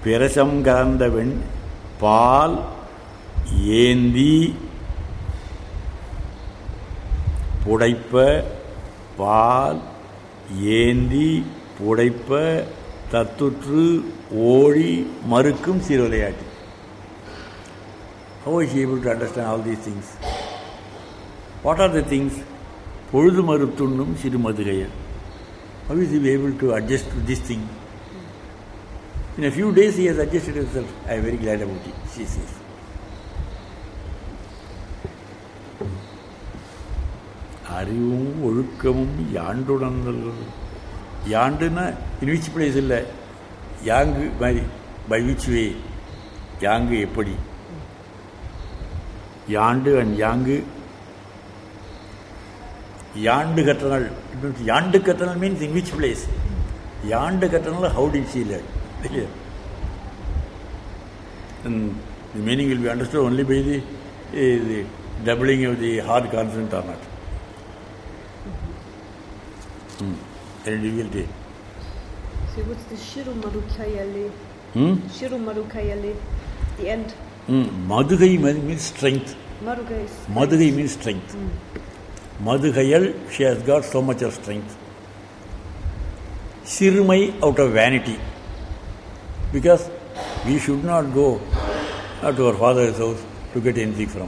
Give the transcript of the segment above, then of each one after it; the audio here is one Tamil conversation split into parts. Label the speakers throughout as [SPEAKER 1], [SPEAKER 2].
[SPEAKER 1] பிரசம் கலந்த வெண் பால் ஏந்தி புடைப்ப பால் ஏந்தி புடைப்ப தத்துற்று ஓடி மறுக்கும் சிறுவிளையாட்டு How is he able to understand all these things? What are the things? பொழுது மறுத்துண்ணும் சிறு மதுகையர் How is he able to adjust to this thing? In a few days he has adjusted himself. I am very glad about it, she says. அறிவும் ஒழுக்கமும் யாண்டுணர்ந்தல்கள் யாண்டுன்னா இன் விச் பிளேஸ் இல்லை யாங்கு மாதிரி பை விச் வே யாங்கு எப்படி யாண்டு அண்ட் யாங்கு யாண்டு கட்டணல் யாண்டு கட்டணல் மீன்ஸ் இன் விச் பிளேஸ் யாண்டு கட்டணல் ஹவு டிட் சி லேர்ன் இல்லையா And the meaning will be understood only by the, eh, the doubling of the hard consonant or not. Hmm. Any difficulty?
[SPEAKER 2] So what's the Shiru Marukayale?
[SPEAKER 1] Hmm?
[SPEAKER 2] Shiru Marukayale. The end.
[SPEAKER 1] Hmm. Madugai means strength.
[SPEAKER 2] Maruga is.
[SPEAKER 1] Madugai means strength. Madhugayal, she has got so much of strength. Sirmai out of vanity. Because we should not go to our father's house to get anything from.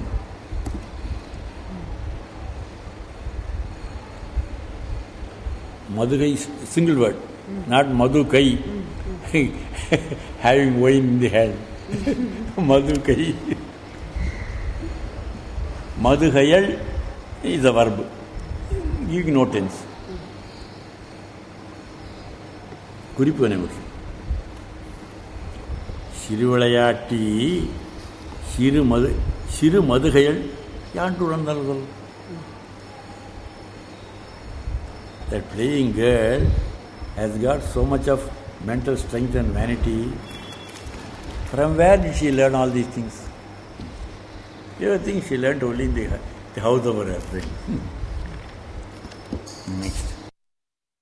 [SPEAKER 1] Madhugai is single word, not Madhukai, having wine in the hand. Madhukai. Madhugayal is a verb, giving no tense. குறிப்பு நினைவு சிறு விளையாட்டி சிறு மது சிறு மதுகைகள் யாண்டுணர்ந்தார்கள் That playing girl has got so much of mental strength and vanity. From where did she learn all these things? You think she learned only in the, the house of her husband. Next.